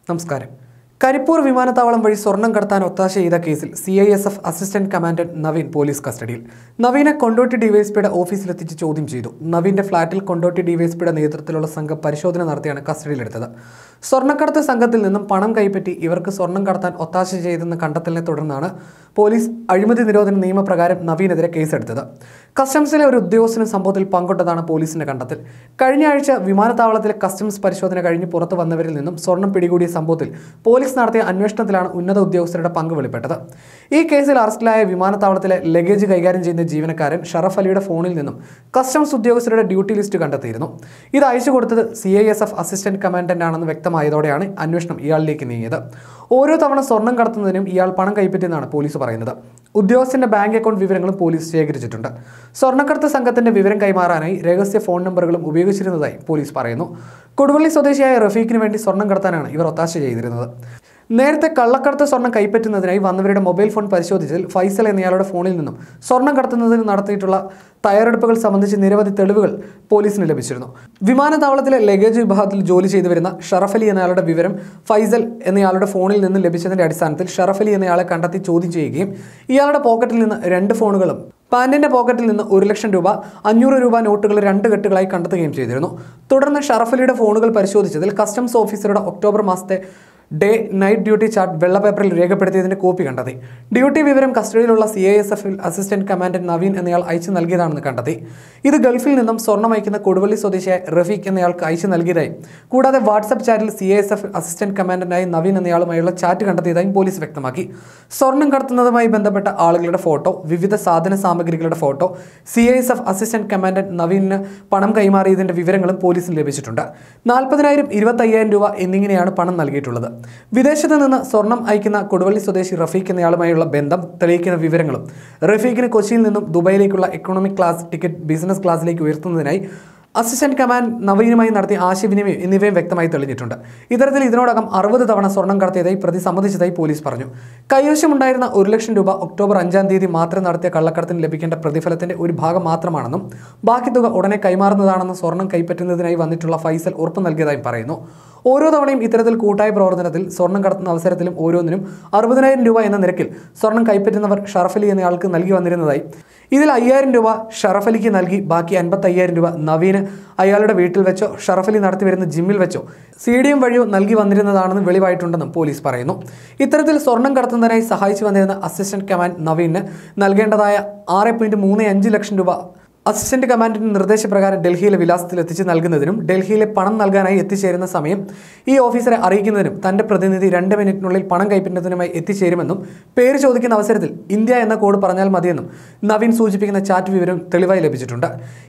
നമസ്കാരം കരിപ്പൂർ വിമാനത്താവളം വഴി സ്വർണം കടത്താൻ ഒത്താശ ചെയ്ത കേസിൽ C I S F assistant commandant Naveen police കസ്റ്റഡിയിൽ നവീനെ കൊണ്ടോട്ടി ഡിവൈഎസ്പിയുടെ ഓഫീസിലെത്തിച്ച് ചോദ്യം ചെയ്തു നവീന്റെ ഫ്ളാറ്റിൽ കൊണ്ടോട്ടി ഡിവൈഎസ്പിയുടെ നേതൃത്വത്തിലുള്ള സംഘം പരിശോധന നടത്തിയാണ് കസ്റ്റഡിയിലെടുത്തത് സ്വർണ്ണക്കടത്ത് സംഘത്തിൽ നിന്നും പണം കൈപ്പറ്റി ഇവർക്ക് സ്വർണം കടത്താൻ ഒത്താശ ചെയ്തെന്ന കണ്ടെത്തലിനെ തുടർന്നാണ് പോലീസ് അഴിമതി നിരോധന നിയമപ്രകാരം നവീനെതിരെ കേസെടുത്തത് കസ്റ്റംസിലെ ഒരു ഉദ്യോഗസ്ഥനും സംഭവത്തിൽ പങ്കുണ്ടതാണ് പോലീസിന്റെ കണ്ടെത്തൽ കഴിഞ്ഞ ആഴ്ച വിമാനത്താവളത്തിലെ കസ്റ്റംസ് പരിശോധന കഴിഞ്ഞ് പുറത്തു വന്നവരിൽ നിന്നും സ്വർണം പിടികൂടിയ സംഭവത്തിൽ പോലീസ് നടത്തിയ അന്വേഷണത്തിലാണ് ഉന്നത ഉദ്യോഗസ്ഥരുടെ പങ്ക് വെളിപ്പെട്ടത് ഈ കേസിൽ അറസ്റ്റിലായ വിമാനത്താവളത്തിലെ ലഗേജ് കൈകാര്യം ചെയ്യുന്ന ജീവനക്കാരൻ ഷറഫ് അലിയുടെ ഫോണിൽ നിന്നും കസ്റ്റംസ് ഉദ്യോഗസ്ഥരുടെ ഡ്യൂട്ടി ലിസ്റ്റ് കണ്ടെത്തിയിരുന്നു ഇത് അയച്ചു കൊടുത്തത് C I S F assistant commandant ആണെന്ന് വ്യക്തമായതോടെയാണ് അന്വേഷണം ഇയാളിലേക്ക് നീങ്ങിയത് ഓരോ തവണ സ്വർണം കടത്തുന്നതിനും ഇയാൾ പണം കൈപ്പറ്റിയെന്നാണ് പോലീസ് പറയുന്നത് ഉദ്യോഗസ്ഥന്റെ ബാങ്ക് അക്കൗണ്ട് വിവരങ്ങളും പോലീസ് ശേഖരിച്ചിട്ടുണ്ട് സ്വർണ്ണക്കടത്ത് സംഘത്തിന്റെ വിവരം കൈമാറാനായി രഹസ്യ ഫോൺ നമ്പറുകളും ഉപയോഗിച്ചിരുന്നതായി പോലീസ് പറയുന്നു കൊടുവള്ളി സ്വദേശിയായ റഫീഖിന് വേണ്ടി സ്വർണം കടത്താനാണ് ഇവർ ഒത്താശ ചെയ്തിരുന്നത് നേരത്തെ കള്ളക്കടത്ത് സ്വർണം കൈപ്പറ്റുന്നതിനായി വന്നവരുടെ മൊബൈൽ ഫോൺ പരിശോധിച്ചതിൽ ഫൈസൽ എന്നയാളുടെ ഫോണിൽ നിന്നും സ്വർണം കടത്തുന്നതിന് നടത്തിയിട്ടുള്ള തയ്യാറെടുപ്പുകൾ സംബന്ധിച്ച് നിരവധി തെളിവുകൾ പോലീസിന് ലഭിച്ചിരുന്നു വിമാനത്താവളത്തിലെ ലഗേജ് വിഭാഗത്തിൽ ജോലി ചെയ്തു വരുന്ന ഷറഫ് അലി എന്നയാളുടെ വിവരം ഫൈസൽ എന്നയാളുടെ ഫോണിൽ നിന്ന് ലഭിച്ചതിന്റെ അടിസ്ഥാനത്തിൽ ഷറഫ് അലി എന്നയാളെ കണ്ടെത്തി ചോദ്യം ചെയ്യുകയും ഇയാളുടെ പോക്കറ്റിൽ നിന്ന് രണ്ട് ഫോണുകളും പാന്റിന്റെ പോക്കറ്റിൽ നിന്ന് ഒരു ലക്ഷം രൂപ അഞ്ഞൂറ് രൂപ നോട്ടുകൾ രണ്ട് കെട്ടുകളായി കണ്ടെത്തുകയും ചെയ്തിരുന്നു തുടർന്ന് ഷറഫ് അലിയുടെ ഫോണുകൾ പരിശോധിച്ചതിൽ കസ്റ്റംസ് ഓഫീസറുടെ ഒക്ടോബർ മാസത്തെ ഡേ നൈറ്റ് ഡ്യൂട്ടി ചാർട്ട് വെള്ള പേപ്പറിൽ രേഖപ്പെടുത്തിയതിന്റെ കോപ്പി കണ്ടെത്തി ഡ്യൂട്ടി വിവരം കസ്റ്റഡിയിലുള്ള സി ഐ എസ് എഫിൽ അസിസ്റ്റന്റ് കമാൻഡന്റ് നവീൻ എന്നയാൾ അയച്ചു നൽകിയതാണെന്ന് കണ്ടെത്തി ഇത് ഗൾഫിൽ നിന്നും സ്വർണം അയക്കുന്ന കൊടുവള്ളി സ്വദേശിയായ റഫീഖ് എന്നയാൾക്ക് അയച്ചു നൽകിയതായും കൂടാതെ വാട്സപ്പ് ചാറ്റിൽ C I S F assistant കമാൻഡന്റായി നവീൻ എന്നയാളുമായുള്ള ചാറ്റ് കണ്ടെത്തിയതായും പോലീസ് വ്യക്തമാക്കി സ്വർണം കടത്തുന്നതുമായി ബന്ധപ്പെട്ട ആളുകളുടെ ഫോട്ടോ വിവിധ സാധന സാമഗ്രികളുടെ photo C I S F assistant commandant നവീനിന് പണം കൈമാറിയതിന്റെ വിവരങ്ങളും പോലീസിന് ലഭിച്ചിട്ടുണ്ട് നാൽപ്പതിനായിരം ഇരുപത്തയ്യായിരം രൂപ എന്നിങ്ങനെയാണ് പണം നൽകിയിട്ടുള്ളത് വിദേശത്ത് നിന്ന് സ്വർണം അയക്കുന്ന കൊടുവള്ളി സ്വദേശി റഫീഖ് എന്നയാളുമായുള്ള ബന്ധം തെളിയിക്കുന്ന വിവരങ്ങളും റഫീഖിന് കൊച്ചിയിൽ നിന്നും ദുബായിലേക്കുള്ള എക്കണോമിക് ക്ലാസ് ടിക്കറ്റ് ബിസിനസ് ക്ലാസ്സിലേക്ക് ഉയർത്തുന്നതിനായി അസിസ്റ്റന്റ് കമാൻഡ് നവീനുമായി നടത്തിയ ആശയവിനിമയം എന്നിവയും വ്യക്തമായി തെളിഞ്ഞിട്ടുണ്ട് ഇത്തരത്തിൽ ഇതിനോടകം അറുപത് തവണ സ്വർണം കടത്തിയതായി പ്രതി സമ്മതിച്ചതായി പോലീസ് പറഞ്ഞു കൈവശമുണ്ടായിരുന്ന ഒരു ലക്ഷം രൂപ ഒക്ടോബർ അഞ്ചാം തീയതി മാത്രം നടത്തിയ കള്ളക്കടത്തിന് ലഭിക്കേണ്ട പ്രതിഫലത്തിന്റെ ഒരു ഭാഗം മാത്രമാണെന്നും ബാക്കി തുക ഉടനെ കൈമാറുന്നതാണെന്നും സ്വർണം കൈപ്പറ്റുന്നതിനായി വന്നിട്ടുള്ള ഫൈസൽ ഉറപ്പ് നൽകിയതായും പറയുന്നു ഓരോ തവണയും ഇത്തരത്തിൽ കൂട്ടായ പ്രവർത്തനത്തിൽ സ്വർണം കടത്തുന്ന അവസരത്തിലും ഓരോന്നിനും അറുപതിനായിരം രൂപ എന്ന നിരക്കിൽ സ്വർണം കൈപ്പറ്റുന്നവർ ഷറഫലി എന്നയാൾക്ക് നൽകി വന്നിരുന്നതായി ഇതിൽ അയ്യായിരം രൂപ ഷറഫലിക്ക് നൽകി ബാക്കി അൻപത്തി അയ്യായിരം രൂപ നവീന് അയാളുടെ വീട്ടിൽ വെച്ചോ ഷറഫലി നടത്തി വരുന്ന ജിമ്മിൽ വെച്ചോ സി ഡി എം വഴിയോ നൽകി വന്നിരുന്നതാണെന്ന് വെളിവായിട്ടുണ്ടെന്നും പോലീസ് പറയുന്നു ഇത്തരത്തിൽ സ്വർണം കടത്തുന്നതിനായി സഹായിച്ചു വന്നിരുന്ന അസിസ്റ്റന്റ് കമാൻഡ് നവീന് നൽകേണ്ടതായ ആറ് പോയിന്റ് മൂന്ന് അഞ്ച് ലക്ഷം രൂപ അസിസ്റ്റന്റ് കമാൻഡന്റ് നിർദ്ദേശപ്രകാരം ഡൽഹിയിലെ വിലാസത്തിൽ എത്തിച്ച് നൽകുന്നതിനും ഡൽഹിയിലെ പണം നൽകാനായി എത്തിച്ചേരുന്ന സമയം ഈ ഓഫീസറെ അറിയിക്കുന്നതിനും തന്റെ പ്രതിനിധി രണ്ട് മിനിറ്റിനുള്ളിൽ പണം കൈപ്പറ്റുന്നതിനുമായി എത്തിച്ചേരുമെന്നും പേര് ചോദിക്കുന്ന അവസരത്തിൽ ഇന്ത്യ എന്ന കോഡ് പറഞ്ഞാൽ മതിയെന്നും നവീൻ സൂചിപ്പിക്കുന്ന ചാറ്റ് വിവരം തെളിവായി ലഭിച്ചിട്ടുണ്ട്